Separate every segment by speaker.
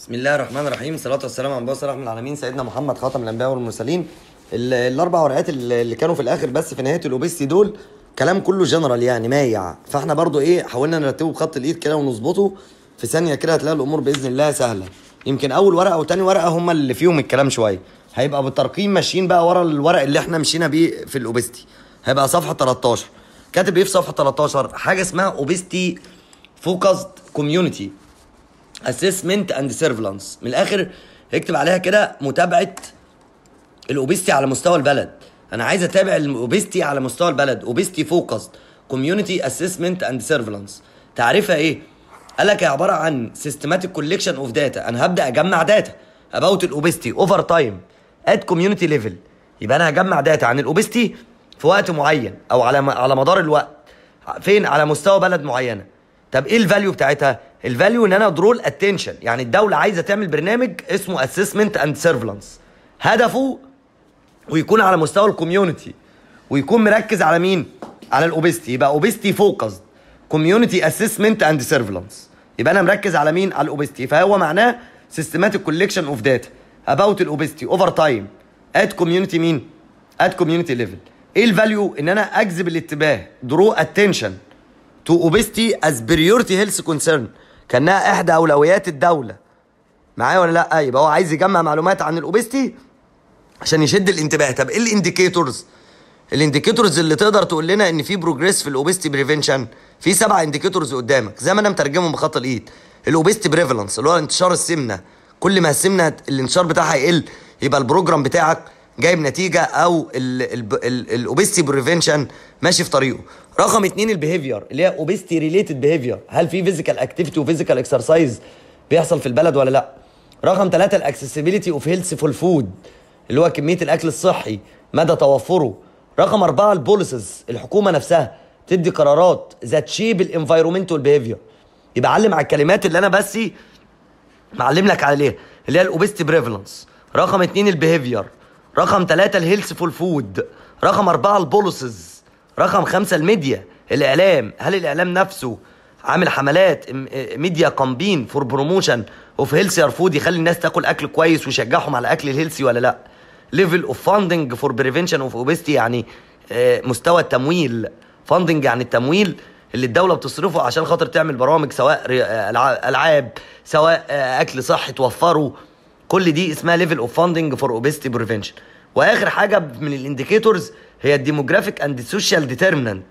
Speaker 1: بسم الله الرحمن الرحيم الصلاة والسلام على بصر رحمة العالمين سيدنا محمد خاتم الأنبياء والمرسلين ال- الأربع ورقات اللي اللي كانوا في الآخر بس في نهاية الأوبستي دول كلام كله جنرال يعني مايع فاحنا برضو إيه حاولنا نرتبه بخط الإيد كده ونظبطه في ثانية كده هتلاقي الأمور بإذن الله سهلة يمكن أول ورقة وتاني ورقة هما اللي فيهم الكلام شوية هيبقى بالترقيم ماشيين بقى ورا الورق اللي احنا مشينا بيه في الأوبستي هيبقى صفحة 13 كاتب إيه في صفحة 13 حاجة اسمها أوبستي فوكسد كوميونتي اسسمنت اند سيرفلانس من الاخر اكتب عليها كده متابعه الاوبستي على مستوى البلد انا عايز اتابع الاوبستي على مستوى البلد اوبستي فوكسد كوميونتي اسسمنت اند سيرفلانس تعريفها ايه قال لك هي عباره عن سيستماتيك كوليكشن اوف داتا انا هبدا اجمع داتا اباوت الاوبستي اوفر تايم ات كوميونتي ليفل يبقى انا هجمع داتا عن الاوبستي في وقت معين او على على مدار الوقت فين على مستوى بلد معينه طب ايه الفاليو بتاعتها الفاليو ان انا درول اتنشن يعني الدوله عايزه تعمل برنامج اسمه اسسمنت اند سيرفلانس هدفه ويكون على مستوى الكوميونتي ويكون مركز على مين على الاوبستي يبقى اوبستي فوكسد كوميونتي اسسمنت اند سيرفلانس يبقى انا مركز على مين على الاوبستي فهو معناه سيستماتيك كوليكشن اوف داتا اباوت الاوبستي اوفر تايم ات كوميونتي مين ات كوميونتي ليفل ايه الفاليو ان انا اجذب الانتباه درو اتنشن تو اوبستي از بريورتي هيلث كونسيرن كانها احدى اولويات الدوله معايا ولا لا يبقى هو عايز يجمع معلومات عن الاوبستي عشان يشد الانتباه طب ايه الانديكيتورز الانديكيتورز اللي تقدر تقول لنا ان في بروجريس في الاوبستي بريفنشن في سبع انديكيتورز قدامك زي ما انا مترجمهم بخط الايد الاوبستي بريفالنس اللي هو انتشار السمنه كل ما السمنه الانتشار بتاعها يقل يبقى البروجرام بتاعك جايب نتيجه او الاوبستي بريفنشن ماشي في طريقه رقم اتنين البيهيفير اللي هي اوبستي ريليتد بيهيفير هل في فيزيكال اكتيفيتي وفيزيكال اكسرسايز بيحصل في البلد ولا لا رقم ثلاثة الاكسسبيليتي اوف هيلثفول فود اللي هو كميه الاكل الصحي مدى توفره رقم أربعة البوليسز الحكومة نفسها تدي قرارات ذات شيب الانفايرومنتال بيهيفير يبقى علم على الكلمات اللي انا بس معلم لك عليها اللي هي الاوبستي بريفلنس رقم اتنين البيهيفير رقم ثلاثة الهيلثفول فود رقم أربعة البوليسز رقم خمسة الميديا الإعلام هل الإعلام نفسه عامل حملات ميديا كامبين فور بروموشن اوف هيلثير فود يخلي الناس تاكل اكل كويس ويشجعهم على الاكل الهيلثي ولا لا ليفل اوف فاندنج فور بريفنشن اوف اوبستي يعني آه، مستوى التمويل فاندنج يعني التمويل اللي الدوله بتصرفه عشان خاطر تعمل برامج سواء ري- آه، ألع- العاب سواء آه، اكل صحي توفره كل دي اسمها ليفل اوف فاندنج فور اوبستي بريفنشن واخر حاجه من الانديكيتورز هي الديموجرافيك اند سوشيال ديترمينانت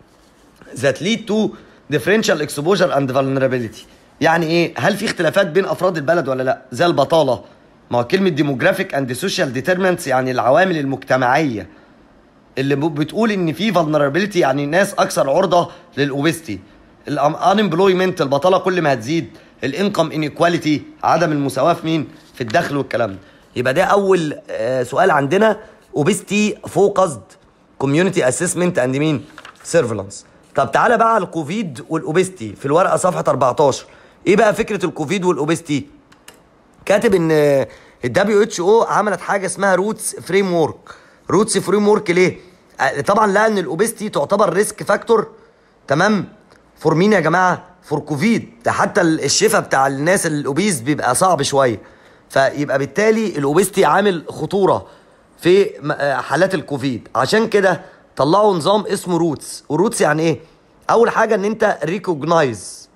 Speaker 1: that lead to differential exposure and vulnerability يعني ايه هل في اختلافات بين افراد البلد ولا لا زي البطاله ما هو كلمه demographic and social determinants يعني العوامل المجتمعيه اللي ب- بتقول ان في vulnerability يعني ناس اكثر عرضه للاوبستي unemployment البطاله كل ما هتزيد الانكم انيكواليتي عدم المساواه في مين في الدخل والكلام ده يبقى ده اول آه، سؤال عندنا اوبستي فوكسد كوميونتي اسسمنت اند مين سيرفلانس طب تعالى بقى على الكوفيد والاوبستي في الورقه صفحه 14 ايه بقى فكره الكوفيد والاوبستي كاتب ان الدبليو اتش او عملت حاجه اسمها روتس فريم ورك روتس فريم ورك ليه آه، طبعا لقى ان الاوبستي تعتبر ريسك فاكتور تمام فور مين يا جماعه فور كوفيد ده حتى ال- الشفاء بتاع الناس الاوبيز بيبقى صعب شويه فيبقى بالتالي الاوبستي عامل خطوره في م- آه، حالات الكوفيد عشان كده طلعوا نظام اسمه روتس وروتس يعني ايه اول حاجه ان انت ريكوجنايز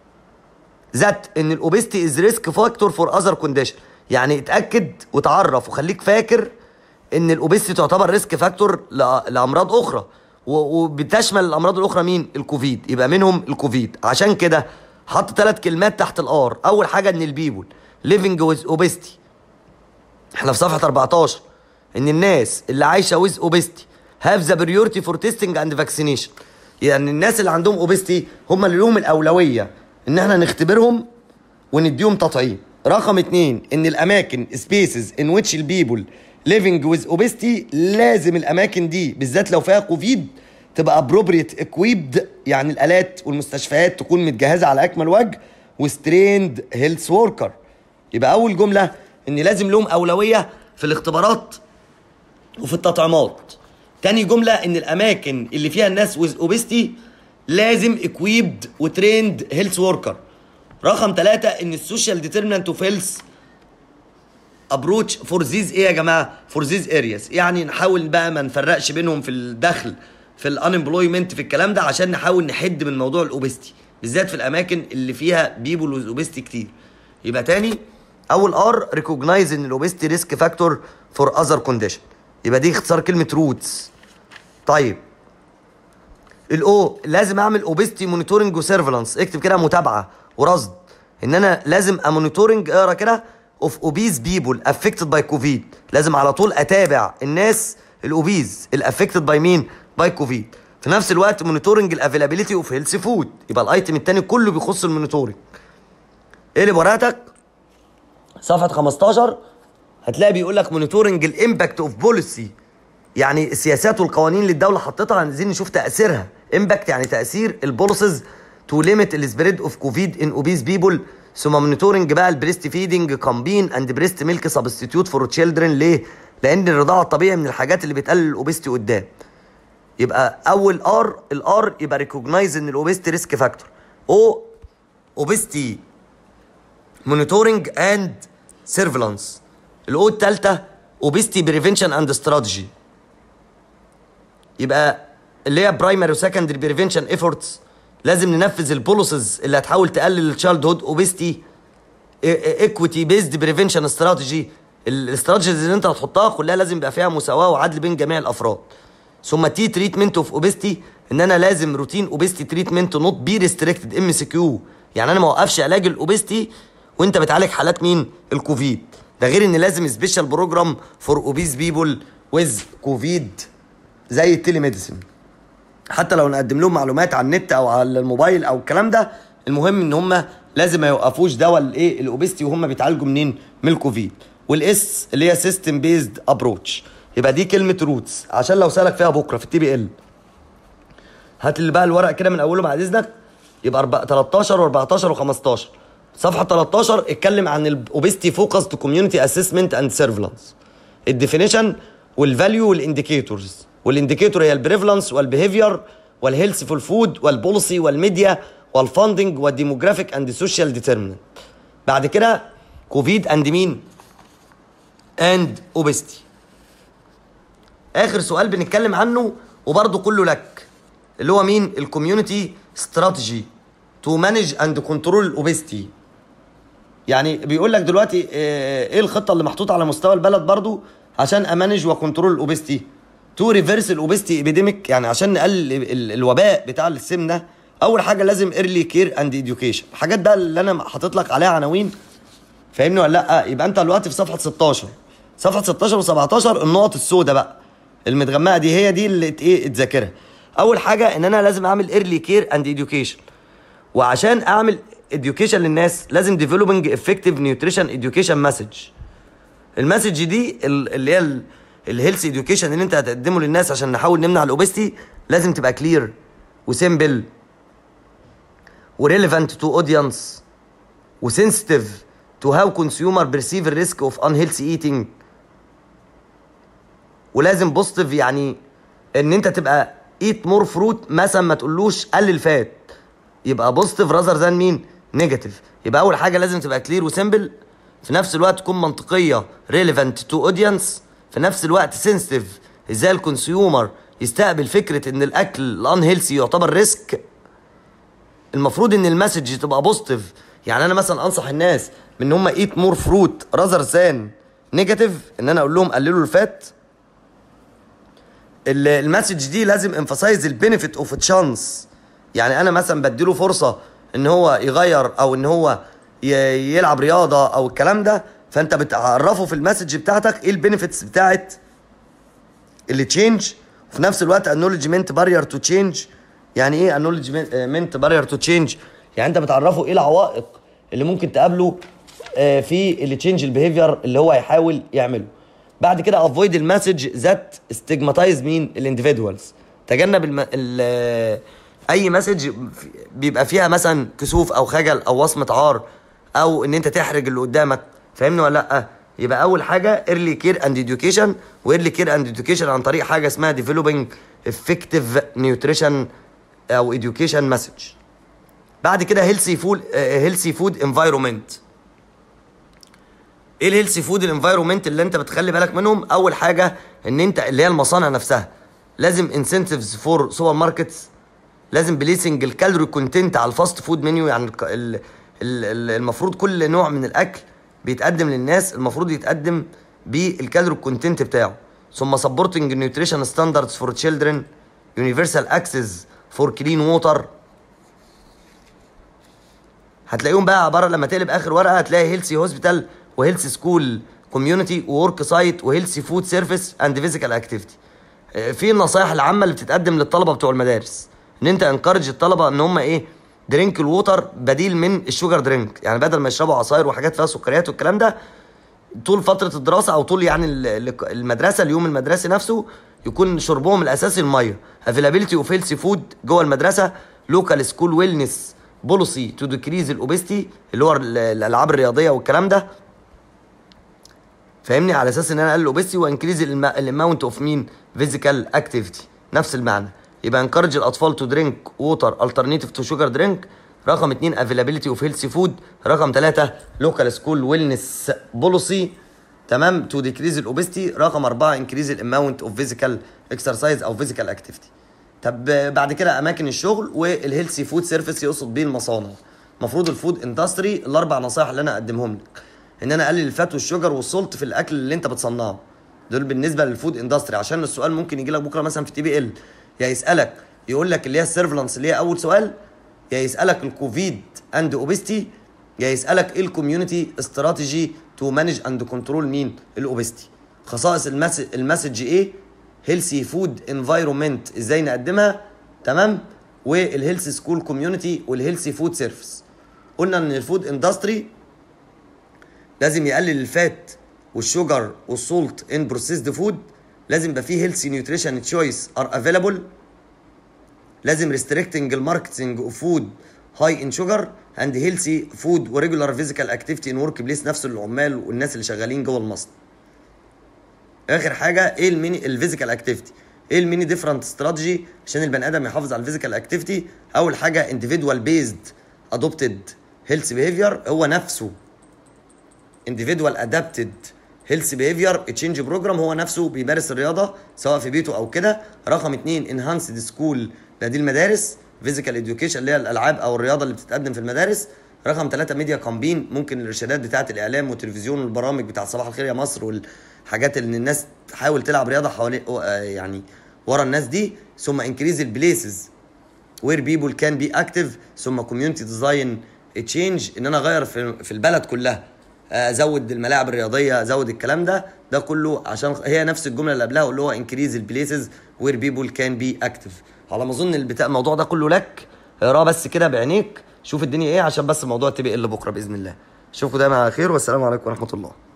Speaker 1: ذات ان الاوبستي از ريسك فاكتور فور اذر كونديشن يعني اتاكد وتعرف وخليك فاكر ان الاوبستي تعتبر ريسك فاكتور لامراض اخرى و- وبتشمل الامراض الاخرى مين الكوفيد يبقى منهم الكوفيد عشان كده حط ثلاث كلمات تحت الار اول حاجه ان البيبول ليفنج ويز اوبستي احنا في صفحه 14 ان الناس اللي عايشه ويز اوبستي هاف ذا بريورتي فور تيستنج اند فاكسينيشن يعني الناس اللي عندهم اوبستي هم اللي لهم الاولويه ان احنا نختبرهم ونديهم تطعيم رقم اتنين ان الاماكن سبيسز ان ويتش البيبل ليفنج ويز اوبستي لازم الاماكن دي بالذات لو فيها كوفيد تبقى ابروبريت اكويبد يعني الالات والمستشفيات تكون متجهزه على اكمل وجه وستريند هيلث وركر يبقى اول جمله ان لازم لهم اولويه في الاختبارات وفي التطعيمات تاني جملة ان الاماكن اللي فيها الناس ويز اوبستي لازم اكويبد وتريند هيلث وركر رقم ثلاثة ان السوشيال ديترمينانت اوف هيلث ابروتش فور ذيز ايه يا جماعه فور ذيز ارياز يعني نحاول بقى ما نفرقش بينهم في الدخل في الانمبلويمنت في الكلام ده عشان نحاول نحد من موضوع الاوبستي بالذات في الاماكن اللي فيها بيبول وذ اوبستي كتير يبقى تاني اول ار ريكوجنايز ان الاوبستي ريسك فاكتور فور اذر كونديشن يبقى دي اختصار كلمه روتس طيب الاو لازم اعمل اوبستي مونيتورنج وسيرفلانس اكتب كده متابعه ورصد ان انا لازم امونيتورنج اقرا كده اوف اوبيز بيبول افكتد باي كوفيد لازم على طول اتابع الناس الاوبيز الافكتد باي مين باي كوفيد في نفس الوقت مونيتورنج الافيلابيلتي اوف هيلث فود يبقى الايتم الثاني كله بيخص المونيتورنج اقلب ورقتك صفحه 15 هتلاقي بيقول لك مونيتورنج الامباكت اوف بوليسي يعني السياسات والقوانين اللي الدوله حطتها عايزين نشوف تاثيرها امباكت يعني تاثير البوليسز تو ليميت السبريد اوف كوفيد ان اوبيز بيبول ثم مونيتورنج بقى البريست فيدنج كامبين اند بريست ميلك سبستيتيوت فور تشيلدرن ليه؟ لان الرضاعه الطبيعي من الحاجات اللي بتقلل الاوبستي قدام يبقى اول ار الار يبقى ريكوجنايز ان الاوبستي ريسك فاكتور او اوبستي مونيتورنج اند سيرفلانس الاو الثالثه اوبستي بريفنشن اند استراتيجي يبقى اللي هي برايمري وسكندري بريفنشن ايفورتس لازم ننفذ البوليسز اللي هتحاول تقلل التشايلد هود اوبستي ايكويتي بيزد بريفنشن استراتيجي الاستراتيجيز اللي انت هتحطها كلها لازم يبقى فيها مساواه وعدل بين جميع الافراد ثم تي تريتمنت اوف اوبستي ان انا لازم روتين اوبستي تريتمنت نوت بي ريستريكتد ام سي كيو يعني انا ما اوقفش علاج الاوبستي وانت بتعالج حالات مين الكوفيد ده غير ان لازم سبيشال بروجرام فور اوبيز بيبول ويز كوفيد زي التيلي ميديسن حتى لو نقدم لهم معلومات على النت او على الموبايل او الكلام ده المهم ان هم لازم ما يوقفوش دواء الايه الاوبستي وهم بيتعالجوا منين من الكوفيد والاس اللي هي سيستم بيزد ابروتش يبقى دي كلمه روتس عشان لو سالك فيها بكره في التي بي ال هات اللي بقى الورق كده من اوله بعد اذنك يبقى 13 و14 و15 صفحه 13 اتكلم عن الاوبستي فوكسد كوميونتي اسسمنت اند سيرفلانس الديفينيشن والفاليو والانديكيتورز والانديكيتور هي البريفلانس والبيهيفير والهيلث في الفود والبوليسي والميديا والفاندنج والديموغرافيك اند سوشيال ديترميننت بعد كده كوفيد اند مين اند اوبستي اخر سؤال بنتكلم عنه وبرضه كله لك اللي هو مين الكوميونتي استراتيجي تو مانج اند كنترول الاوبستي يعني بيقول لك دلوقتي ايه الخطه اللي محطوطه على مستوى البلد برضه عشان امانج وكنترول الاوبستي تو ريفرس الاوبستي ابيديميك يعني عشان نقلل الوباء بتاع السمنه اول حاجه لازم ايرلي كير اند اديوكيشن الحاجات ده اللي انا حاطط لك عليها عناوين فاهمني ولا لا يبقى انت دلوقتي في صفحه 16 صفحه 16 و17 النقط السوداء بقى المتغمقه دي هي دي اللي ايه تذاكرها اول حاجه ان انا لازم اعمل ايرلي كير اند اديوكيشن وعشان اعمل اديوكيشن للناس لازم ديفلوبينج افكتيف نيوتريشن اديوكيشن مسج المسج دي اللي هي الهيلث اديوكيشن اللي انت هتقدمه للناس عشان نحاول نمنع الاوبستي لازم تبقى كلير وسيمبل وريليفانت تو اودينس وسنسيتيف تو هاو كونسيومر بيرسيف الريسك اوف ان هيلثي ايتنج ولازم بوزيتيف يعني ان انت تبقى ايت مور فروت مثلا ما تقولوش قلل فات يبقى بوزيتيف راذر ذان مين نيجاتيف يبقى اول حاجه لازم تبقى كلير وسيمبل في نفس الوقت تكون منطقيه ريليفانت تو اودينس في نفس الوقت سنسيتيف ازاي الكونسيومر يستقبل فكره ان الاكل الان هيلثي يعتبر ريسك المفروض ان المسج تبقى بوزيتيف يعني انا مثلا انصح الناس من ان هم ايت مور فروت راذر ذان نيجاتيف ان انا اقول لهم قللوا الفات المسج دي لازم امفاسايز البينيفيت اوف تشانس يعني انا مثلا بديله فرصه ان هو يغير او ان هو يلعب رياضه او الكلام ده فانت بتعرفه في المسج بتاعتك ايه البينيفيتس بتاعت اللي تشينج وفي نفس الوقت انولجمنت بارير تو تشينج يعني ايه انولجمنت بارير تو تشينج يعني انت بتعرفه ايه العوائق اللي ممكن تقابله في اللي تشينج البيهيفير اللي هو هيحاول يعمله بعد كده افويد المسج ذات ستيجماتايز مين الانديفيدوالز تجنب الم... ال... اي مسج بيبقى فيها مثلا كسوف او خجل او وصمه عار او ان انت تحرج اللي قدامك فاهمني ولا لا يبقى اول حاجه ايرلي كير اند اديوكيشن وايرلي كير اند اديوكيشن عن طريق حاجه اسمها ديفلوبينج افكتيف نيوتريشن او اديوكيشن مسج بعد كده هيلثي فود هيلثي فود انفايرومنت ايه الهيلثي فود الانفايرومنت اللي انت بتخلي بالك منهم اول حاجه ان انت اللي هي المصانع نفسها لازم انسنتيفز فور سوبر ماركتس لازم بليسنج الكالوري كونتنت على الفاست فود منيو يعني الك- ال- ال- ال- المفروض كل نوع من الاكل بيتقدم للناس المفروض يتقدم بالكالوري كونتنت بتاعه ثم سبورتنج نيوتريشن ستاندردز فور تشيلدرن يونيفرسال اكسس فور كلين ووتر هتلاقيهم بقى عباره لما تقلب اخر ورقه هتلاقي هيلثي هوسبيتال وهيلثي سكول كوميونتي وورك سايت وهيلثي فود سيرفيس اند فيزيكال اكتيفيتي في النصايح العامه اللي بتتقدم للطلبه بتوع المدارس ان انت انكرج الطلبه ان هم ايه درينك الووتر بديل من الشوجر درينك يعني بدل ما يشربوا عصاير وحاجات فيها سكريات والكلام ده طول فتره الدراسه او طول يعني ال- ال- المدرسه اليوم المدرسي نفسه يكون شربهم الاساسي الميه افيلابيلتي اوف هيلثي فود جوه المدرسه لوكال سكول ويلنس بوليسي تو ديكريز الاوبستي اللي هو ال- الالعاب الرياضيه والكلام ده فاهمني على اساس ان انا اقلل الاوبستي وانكريز الاماونت اوف مين فيزيكال اكتيفيتي نفس المعنى يبقى انكرج الاطفال تو درينك ووتر الترنيتيف تو شوجر درينك رقم اتنين افيلابيلتي اوف هيلثي فود رقم ثلاثة لوكال سكول ويلنس بوليسي تمام تو ديكريز الاوبستي رقم أربعة انكريز الاماونت اوف فيزيكال اكسرسايز او فيزيكال اكتيفيتي طب بعد كده اماكن الشغل والهيلثي فود سيرفيس يقصد بيه المصانع المفروض الفود اندستري الاربع نصائح اللي انا اقدمهم لك ان انا اقلل الفات والشجر والسلط في الاكل اللي انت بتصنعه دول بالنسبه للفود اندستري عشان السؤال ممكن يجي لك بكره مثلا في تي بي ال يا يسالك يقول لك اللي هي السيرفلانس اللي هي اول سؤال يا يسالك الكوفيد اند اوبستي يا يسالك ايه الكوميونتي استراتيجي تو مانج اند كنترول مين الاوبستي خصائص المس... المسج ايه هيلثي فود انفايرومنت ازاي نقدمها تمام والهيلثي سكول كوميونتي والهيلثي فود سيرفيس قلنا ان الفود اندستري لازم يقلل الفات والشوجر والسولت ان بروسيسد فود لازم يبقى فيه هيلثي نيوتريشن تشويس ار افيلابل لازم ريستريكتنج الماركتنج اوف فود هاي ان شوجر اند هيلثي فود وريجولار فيزيكال اكتيفيتي ان ورك بليس نفس العمال والناس اللي شغالين جوه المصنع اخر حاجه ايه الميني الفيزيكال اكتيفيتي ايه الميني ديفرنت استراتيجي عشان البني ادم يحافظ على الفيزيكال اكتيفيتي اول حاجه individual بيزد ادوبتد هيلث بيهيفير هو نفسه individual adapted health behavior change program هو نفسه بيمارس الرياضه سواء في بيته او كده رقم اتنين enhanced school ده دي المدارس physical education اللي هي الالعاب او الرياضه اللي بتتقدم في المدارس رقم ثلاثة ميديا كامبين ممكن الارشادات بتاعه الاعلام والتلفزيون والبرامج بتاعه صباح الخير يا مصر والحاجات اللي الناس تحاول تلعب رياضه حوالي آه، يعني ورا الناس دي ثم انكريز البليسز وير بيبول كان بي اكتف ثم كوميونتي ديزاين تشينج ان انا اغير في في البلد كلها ازود الملاعب الرياضيه ازود الكلام ده ده كله عشان هي نفس الجمله اللي قبلها اللي هو انكريز البليسز وير بيبول كان بي اكتف على ما اظن البتاع الموضوع ده كله لك اقراه بس كده بعينيك شوف الدنيا ايه عشان بس موضوع تبقى اللي بكره باذن الله اشوفكم دايما على خير والسلام عليكم ورحمه الله